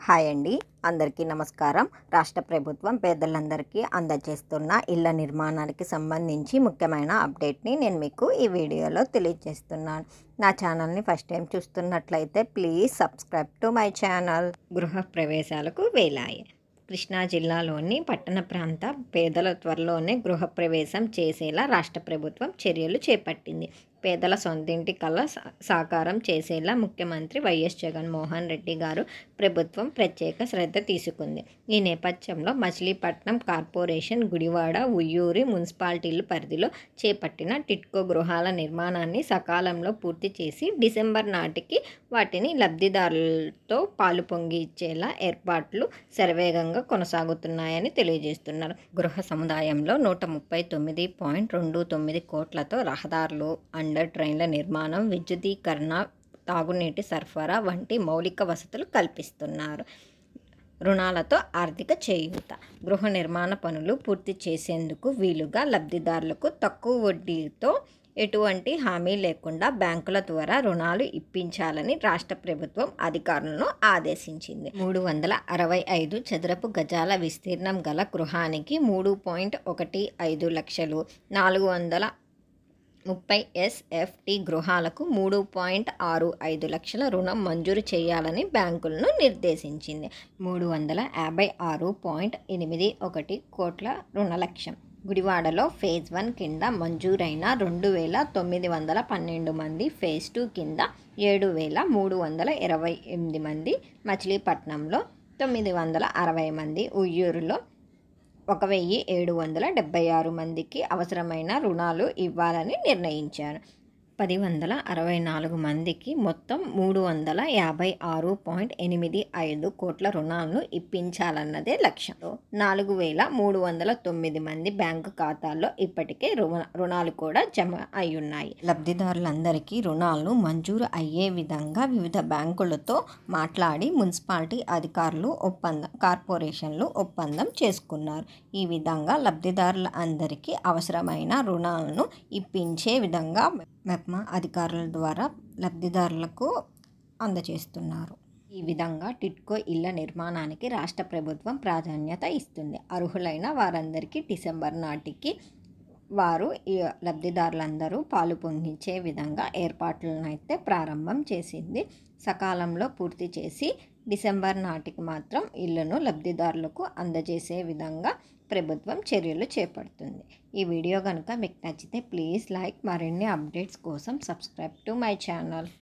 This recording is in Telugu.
హాయ్ అండి అందరికీ నమస్కారం రాష్ట్ర ప్రభుత్వం పేదలందరికీ అందజేస్తున్న ఇళ్ల నిర్మాణానికి సంబంధించి ముఖ్యమైన అప్డేట్ని నేను మీకు ఈ వీడియోలో తెలియజేస్తున్నాను నా ఛానల్ని ఫస్ట్ టైం చూస్తున్నట్లయితే please subscribe to my channel గృహ ప్రవేశాలకు వేలాయి కృష్ణా జిల్లాలోని పట్టణ ప్రాంత పేదల త్వరలోనే గృహప్రవేశం చేసేలా రాష్ట్ర ప్రభుత్వం చర్యలు చేపట్టింది పేదల సొంతింటి కళ సా- సాకారం చేసేలా ముఖ్యమంత్రి వైఎస్ జగన్మోహన్ రెడ్డి గారు ప్రభుత్వం ప్రత్యేక శ్రద్ధ తీసుకుంది ఈ నేపథ్యంలో మచిలీపట్నం కార్పొరేషన్ గుడివాడ ఉయ్యూరి మున్సిపాలిటీల పరిధిలో చేపట్టిన టిట్కో గృహాల నిర్మాణాన్ని సకాలంలో పూర్తి చేసి డిసెంబర్ నాటికి వాటిని లబ్ధిదారులతో పాలు పొంగి ఇచ్చేలా ఏర్పాట్లు శరవేగంగా కొనసాగుతున్నాయని తెలియజేస్తున్నారు గృహ సముదాయంలో నూట ముప్పై తొమ్మిది పాయింట్ రెండు తొమ్మిది కోట్లతో రహదారులు అండర్ ట్రైన్ల నిర్మాణం విద్యుదీకరణ తాగునీటి సరఫరా వంటి మౌలిక వసతులు కల్పిస్తున్నారు రుణాలతో ఆర్థిక చేయూత గృహ నిర్మాణ పనులు పూర్తి చేసేందుకు వీలుగా లబ్ధిదారులకు తక్కువ వడ్డీతో ఎటువంటి హామీ లేకుండా బ్యాంకుల ద్వారా రుణాలు ఇప్పించాలని రాష్ట్ర ప్రభుత్వం అధికారులను ఆదేశించింది మూడు వందల అరవై ఐదు చదరపు గజాల విస్తీర్ణం గల గృహానికి మూడు పాయింట్ ఒకటి ఐదు లక్షలు నాలుగు వందల ముప్పై ఎస్ఎఫ్టి గృహాలకు మూడు పాయింట్ ఆరు ఐదు లక్షల రుణం మంజూరు చేయాలని బ్యాంకులను నిర్దేశించింది మూడు వందల యాభై ఆరు పాయింట్ ఎనిమిది ఒకటి కోట్ల రుణ లక్ష్యం గుడివాడలో ఫేజ్ వన్ కింద మంజూరైన రెండు వేల తొమ్మిది వందల పన్నెండు మంది ఫేజ్ టూ కింద ఏడు వేల మూడు వందల ఇరవై ఎనిమిది మంది మచిలీపట్నంలో తొమ్మిది వందల అరవై మంది ఉయ్యూరులో ఒక వెయ్యి ఏడు వందల డెబ్బై ఆరు మందికి అవసరమైన రుణాలు ఇవ్వాలని నిర్ణయించారు పది వందల అరవై నాలుగు మందికి మొత్తం మూడు వందల యాభై ఆరు పాయింట్ ఎనిమిది ఐదు కోట్ల రుణాలను ఇప్పించాలన్నదే లక్ష్యం నాలుగు వేల మూడు వందల తొమ్మిది మంది బ్యాంకు ఖాతాల్లో ఇప్పటికే రుణ రుణాలు కూడా జమ అయి ఉన్నాయి లబ్ధిదారులందరికీ రుణాలను మంజూరు అయ్యే విధంగా వివిధ బ్యాంకులతో మాట్లాడి మున్సిపాలిటీ అధికారులు ఒప్పందం కార్పొరేషన్లు ఒప్పందం చేసుకున్నారు ఈ విధంగా లబ్ధిదారుల అందరికీ అవసరమైన రుణాలను ఇప్పించే విధంగా మెప్మా అధికారుల ద్వారా లబ్ధిదారులకు అందజేస్తున్నారు ఈ విధంగా టిట్కో ఇళ్ల నిర్మాణానికి రాష్ట్ర ప్రభుత్వం ప్రాధాన్యత ఇస్తుంది అర్హులైన వారందరికీ డిసెంబర్ నాటికి వారు ఈ లబ్ధిదారులందరూ పాలు పొంగించే విధంగా ఏర్పాట్లను అయితే ప్రారంభం చేసింది సకాలంలో పూర్తి చేసి డిసెంబర్ నాటికి మాత్రం ఇళ్లను లబ్ధిదారులకు అందజేసే విధంగా ప్రభుత్వం చర్యలు చేపడుతుంది ఈ వీడియో కనుక మీకు నచ్చితే ప్లీజ్ లైక్ మరిన్ని అప్డేట్స్ కోసం సబ్స్క్రైబ్ టు మై ఛానల్